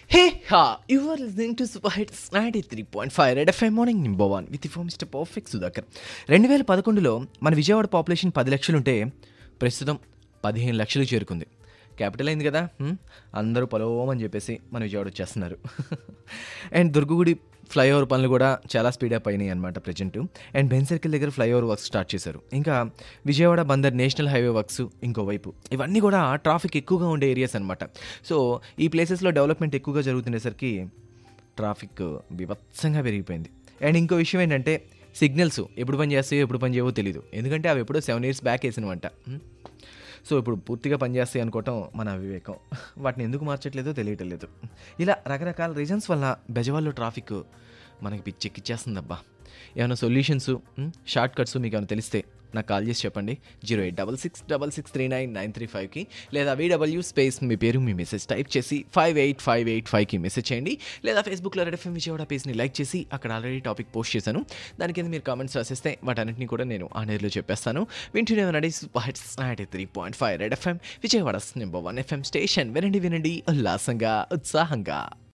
Hey ha! You are listening to Super Hits 93.5 Red FM morning number one with for mister perfect Sudhakar రెండు వేల పదకొండులో మన Vijayawada population పది లక్షలుంటే ప్రస్తుతం పదిహేను లక్షలు చేరుకుంది క్యాపిటల్ అయింది కదా హ్మ్? అందరూ పొలవమని చెప్పేసి మన విజయవాడ వచ్చేస్తున్నారు అండ్ దుర్గగుడి ఫ్లైఓవర్ పనులు కూడా చాలా స్పీడ్ అప్ అయినాయి అనమాట ప్రజెంట్ అండ్ బెన్ సర్కిల్ దగ్గర ఫ్లైఓవర్ వర్క్స్ స్టార్ట్ చేశారు ఇంకా Vijayawada Bandar national highway works ఇంకోవైపు ఇవన్నీ కూడా ట్రాఫిక్ ఎక్కువగా ఉండే ఏరియాస్ అనమాట సో ఈ ప్లేసెస్లో డెవలప్మెంట్ ఎక్కువగా జరుగుతుండేసరికి ట్రాఫిక్ బీభత్సంగా పెరిగిపోయింది అండ్ ఇంకో విషయం ఏంటంటే సిగ్నల్స్ ఎప్పుడు పని చేస్తాయో ఎప్పుడు పని చేయవో తెలియదు ఎందుకంటే అవి ఎప్పుడో సెవెన్ ఇయర్స్ బ్యాక్ వేసినవంట హ్మ్. సో ఇప్పుడు పూర్తిగా పనిచేస్తాయి అనుకోవటం మన అవివేకం వాటిని ఎందుకు మార్చట్లేదో తెలియటం లేదు ఇలా రకరకాల రీజన్స్ వల్ల బెజవాల్లో ట్రాఫిక్ మనకి పిచ్చెక్కిచ్చేస్తుందబ్బా ఏమైనా సొల్యూషన్స్ షార్ట్ కట్స్ మీకు ఏమైనా తెలిస్తే నాకు కాల్ చేసి చెప్పండి zero eight double six double six three nine nine three ఫైవ్కి లేదా వీడబ్ల్యూ స్పేస్ మీ పేరు మీ మెసేజ్ టైప్ చేసి ఫైవ్ ఎయిట్ ఫైవ్ ఎయిట్ ఫైవ్కి మెసేజ్ చేయండి లేదా ఫేస్బుక్లో రెడ్ ఎఫ్ఎం విజయవాడ పేజ్ని లైక్ చేసి అక్కడ ఆల్రెడీ టాపిక్ పోస్ట్ చేశాను దాని కింద మీరు కామెంట్స్ రాసేస్తే వాటన్నింటినీ కూడా నేను ఆ నేరులో చెప్పేస్తాను వింటూనే ఉండండి super hits ninety three point five Red FM Vijayawada number one FM station వినండి వినండి ఉల్లాసంగా ఉత్సాహంగా